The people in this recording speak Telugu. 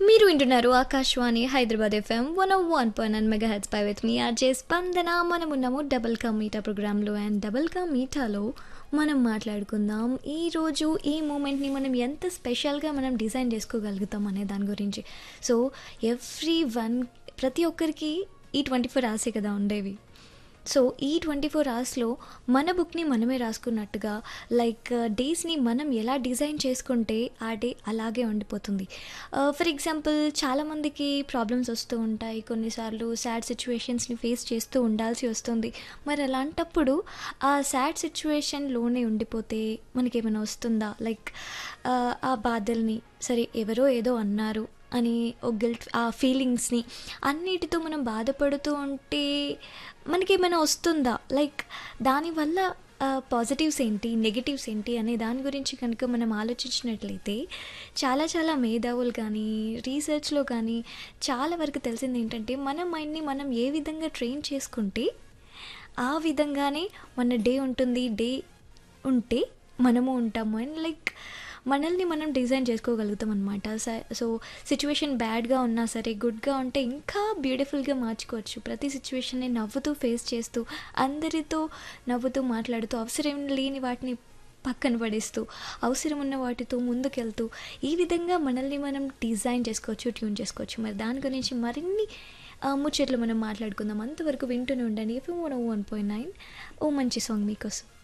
మీరు వింటున్నారు Akashvani Hyderabad FM one one point nine megahertz పై విత్ మీ ఆర్జే స్పందన మనం ఉన్నాము డబుల్ కా మీటా ప్రోగ్రాంలో అండ్ డబుల్ కా మీటాలో మనం మాట్లాడుకుందాం ఈరోజు ఈ మూమెంట్ని మనం ఎంత స్పెషల్గా మనం డిజైన్ చేసుకోగలుగుతాం అనే దాని గురించి సో ఎవ్రీ వన్ ప్రతి ఒక్కరికి ఈ ట్వంటీ ఫోర్ అవర్సే కదా ఉండేవి సో ఈ ట్వంటీ ఫోర్ అవర్స్లో మన బుక్ని మనమే రాసుకున్నట్టుగా లైక్ డేస్ని మనం ఎలా డిజైన్ చేసుకుంటే ఆ డే అలాగే ఉండిపోతుంది ఫర్ ఎగ్జాంపుల్ చాలామందికి ప్రాబ్లమ్స్ వస్తూ ఉంటాయి కొన్నిసార్లు సాడ్ సిచ్యువేషన్స్ని ఫేస్ చేస్తూ ఉండాల్సి వస్తుంది మరి అలాంటప్పుడు ఆ సాడ్ సిచ్యువేషన్లోనే ఉండిపోతే మనకేమైనా వస్తుందా లైక్ ఆ బాధల్ని సరే ఎవరో ఏదో అన్నారు అని ఒక గిల్ట్ ఆ ఫీలింగ్స్ని అన్నిటితో మనం బాధపడుతూ ఉంటే మనకేమైనా వస్తుందా లైక్ దానివల్ల పాజిటివ్స్ ఏంటి నెగిటివ్స్ ఏంటి అనే దాని గురించి కనుక మనం ఆలోచించినట్లయితే చాలా చాలా మేధావులు కానీ రీసెర్చ్లో కానీ చాలా వరకు తెలిసింది ఏంటంటే మన మైండ్ని మనం ఏ విధంగా ట్రైన్ చేసుకుంటే ఆ విధంగానే మన డే ఉంటుంది డే ఉంటే మనము ఉంటాము అండ్ లైక్ మనల్ని మనం డిజైన్ చేసుకోగలుగుతాం అనమాట సో సిచ్యువేషన్ బ్యాడ్గా ఉన్నా సరే గుడ్గా ఉంటే ఇంకా బ్యూటిఫుల్గా మార్చుకోవచ్చు ప్రతి సిచ్యువేషన్ని నవ్వుతూ ఫేస్ చేస్తూ అందరితో నవ్వుతూ మాట్లాడుతూ అవసరం లేని వాటిని పక్కన పడేస్తూ అవసరం ఉన్న వాటితో ముందుకెళ్తూ ఈ విధంగా మనల్ని మనం డిజైన్ చేసుకోవచ్చు ట్యూన్ చేసుకోవచ్చు మరి దాని గురించి మరిన్ని ముచ్చట్లు మనం మాట్లాడుకుందాం అంతవరకు వింటూనే ఉండండి FM one one point nine ఓ మంచి సాంగ్ మీకోసం